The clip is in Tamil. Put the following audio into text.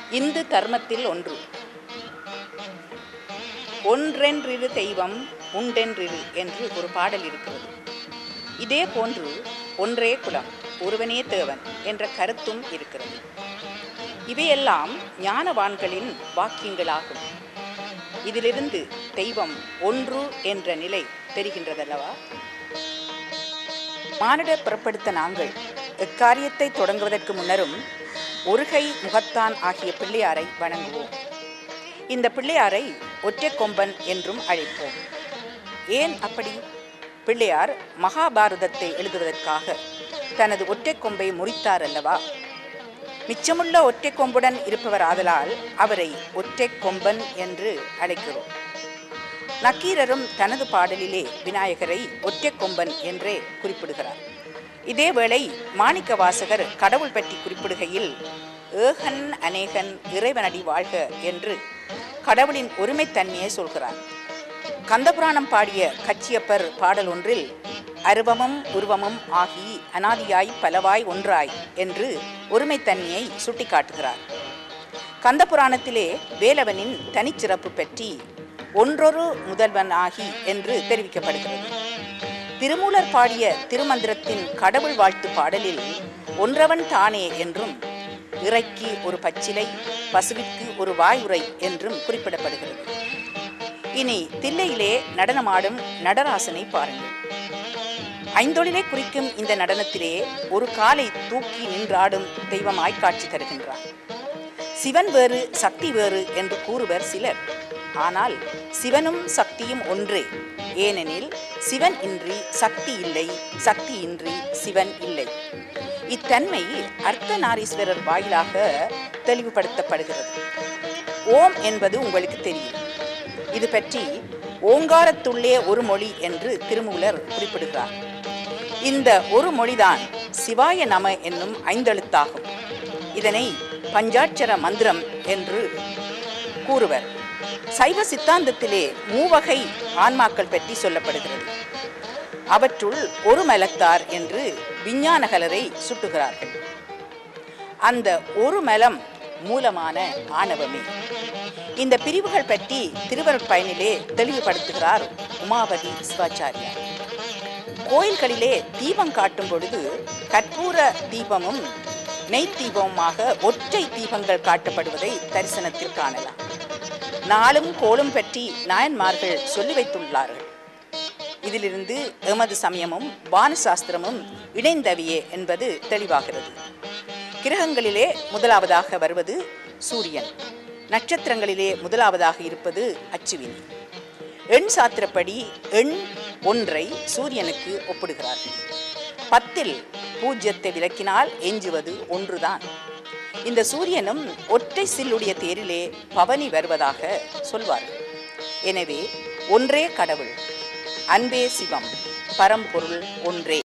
இந்து தர்மத்தில் ஒன்று ஒன்றென்றிரு தெய்வம் உண்டென்றிரு என்று ஒரு பாடல் இருக்கிறது இதே போன்று ஒன்றே குலம் ஒருவனே தேவன் என்ற கருத்தும் இருக்கிறது இவையெல்லாம் ஞானவான்களின் வாக்கியங்களாகும் இதிலிருந்து தெய்வம் ஒன்று என்ற நிலை தெரிகின்றதல்லவா மானிட பிறப்படுத்த நாங்கள் எக்காரியத்தை தொடங்குவதற்கு முன்னரும் ஒருகை முகத்தான் ஆகிய பிள்ளையாரை வணங்குவோம் இந்த பிள்ளையாரை ஒற்றை கொம்பன் என்றும் அழைப்போம் ஏன் அப்படி பிள்ளையார் மகாபாரதத்தை எழுதுவதற்காக தனது ஒற்றை கொம்பை முறித்தார் அல்லவா மிச்சமுள்ள ஒற்றை கொம்புடன் இருப்பவர் ஆதலால் அவரை ஒற்றை கொம்பன் என்று அழைக்கிறோம் நக்கீரரும் தனது பாடலிலே விநாயகரை ஒற்றை கொம்பன் என்றே குறிப்பிடுகிறார் இதேவேளை மாணிக்க வாசகர் கடவுள் பற்றி குறிப்பிடுகையில் ஏகன் அநேகன் இறைவனடி வாழ்க என்று கடவுளின் ஒருமைத்தன்மையை சொல்கிறார் கந்தபுராணம் பாடிய கச்சியப்பர் பாடல் ஒன்றில் அருவமும் உருவமும் ஆகி அனாதியாய் பலவாய் ஒன்றாய் என்று ஒருமைத்தன்மையை சுட்டிக்காட்டுகிறார் கந்தபுராணத்திலே வேலவனின் தனிச்சிறப்பு பற்றி ஒன்றொரு முதல்வன் ஆகி என்று தெரிவிக்கப்படுகிறது திருமூலர் பாடிய திருமந்திரத்தின் கடவுள் வாழ்த்து பாடலில் ஒன்றவன் தானே என்றும் இறைக்கு ஒரு பச்சிலை பசுவிற்கு ஒரு வாயுரை என்றும் குறிப்பிடப்படுகிறது இனி தில்லையிலே நடனமாடும் நடராசனை பாருங்கள் ஐந்தொழிலை குறிக்கும் இந்த நடனத்திலே ஒரு காலை தூக்கி நின்றாடும் தெய்வமாய் காட்சி தருகின்றார் சிவன் வேறு சக்தி வேறு என்று கூறுவர் சிலர் ஆனால் சிவனும் சக்தியும் ஒன்றே ஏனெனில் சிவன் இன்றி சக்தி இல்லை சக்தி இன்றி சிவன் இல்லை இத்தன்மை அர்த்தநாரீஸ்வரர் வாயிலாக தெளிவுபடுத்தப்படுகிறது ஓம் என்பது உங்களுக்கு தெரியும் இது பற்றி ஓங்காரத்துள்ளே ஒரு மொழி என்று திருமூலர் குறிப்பிடுகிறார் இந்த ஒரு மொழிதான் சிவாய நம என்னும் ஐந்தெழுத்தாகும் இதனை பஞ்சாட்சர மந்திரம் என்று கூறுவர் சைவ சித்தாந்தத்திலே மூவகை ஆன்மாக்கள் பற்றி சொல்லப்படுகிறது அவற்றுள் ஒரு மலத்தார் என்று விஞ்ஞானகலரை சுட்டுகிறார்கள் அந்த ஒரு மலம் மூலமான ஆணவமே இந்த பிரிவுகள் பற்றி திருவருட்பயனிலே தெளிவுபடுத்துகிறார் உமாபதி சிவாச்சாரியார் கோயில்களிலே தீபம் காட்டும் பொழுது கற்பூர தீபமும் நெய் தீபமுமாக ஒற்றை தீபங்கள் காட்டப்படுவதை தரிசனத்தில் காணலாம் நாளும் கோலும் பற்றி நாயன்மார்கள் சொல்லி வைத்துள்ளார்கள் இதிலிருந்து எமது சமயமும் வானசாஸ்திரமும் இணைந்தவையே என்பது தெளிவாகிறது கிரகங்களிலே முதலாவதாக வருவது சூரியன் நட்சத்திரங்களிலே முதலாவதாக இருப்பது அச்சுவினி எண் சாத்திரப்படி எண் ஒன்றை சூரியனுக்கு ஒப்பிடுகிறார்கள் பத்தில் பூஜ்யத்தை விளக்கினால் எஞ்சுவது ஒன்றுதான் இந்த சூரியனும் ஒற்றை சில்லுடைய தேரிலே பவனி வருவதாக சொல்வார்கள் எனவே ஒன்றே கடவுள் அன்பே சிவம் பரம்பொருள் ஒன்றே